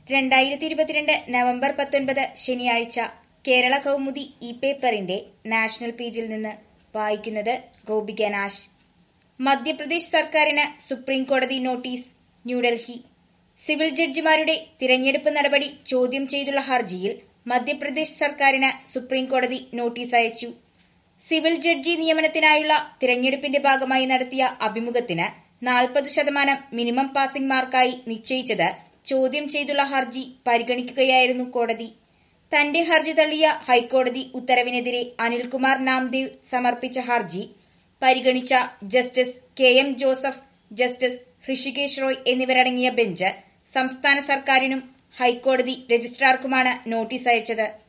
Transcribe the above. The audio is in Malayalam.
രണ്ടായിരത്തി ഇരുപത്തിരണ്ട് നവംബർ പത്തൊൻപത് ശനിയാഴ്ച കേരള കൗമുദി ഇ പേപ്പറിന്റെ നാഷണൽ പേജിൽ നിന്ന് വായിക്കുന്നത് ഗോപിക നാശ് മധ്യപ്രദേശ് സർക്കാരിന് സുപ്രീം കോടതി നോട്ടീസ് ന്യൂഡൽഹി സിവിൽ ജഡ്ജിമാരുടെ തിരഞ്ഞെടുപ്പ് നടപടി ചോദ്യം ചെയ്തുള്ള ഹർജിയിൽ മധ്യപ്രദേശ് സർക്കാരിന് സുപ്രീം കോടതി നോട്ടീസ് അയച്ചു സിവിൽ ജഡ്ജി നിയമനത്തിനായുള്ള തിരഞ്ഞെടുപ്പിന്റെ ഭാഗമായി നടത്തിയ അഭിമുഖത്തിന് നാൽപ്പത് ശതമാനം മിനിമം പാസിംഗ് മാർക്കായി നിശ്ചയിച്ചത് ചോദ്യം ചെയ്തുള്ള ഹർജി പരിഗണിക്കുകയായിരുന്നു കോടതി തന്റെ ഹർജി തള്ളിയ ഹൈക്കോടതി ഉത്തരവിനെതിരെ അനിൽകുമാർ നാംദേവ് സമർപ്പിച്ച ഹർജി പരിഗണിച്ച justice K M Joseph justice Hrishikesh Roy എന്നിവരടങ്ങിയ ബെഞ്ച് സംസ്ഥാന സർക്കാരിനും ഹൈക്കോടതി രജിസ്ട്രാർക്കുമാണ് നോട്ടീസ് അയച്ചത്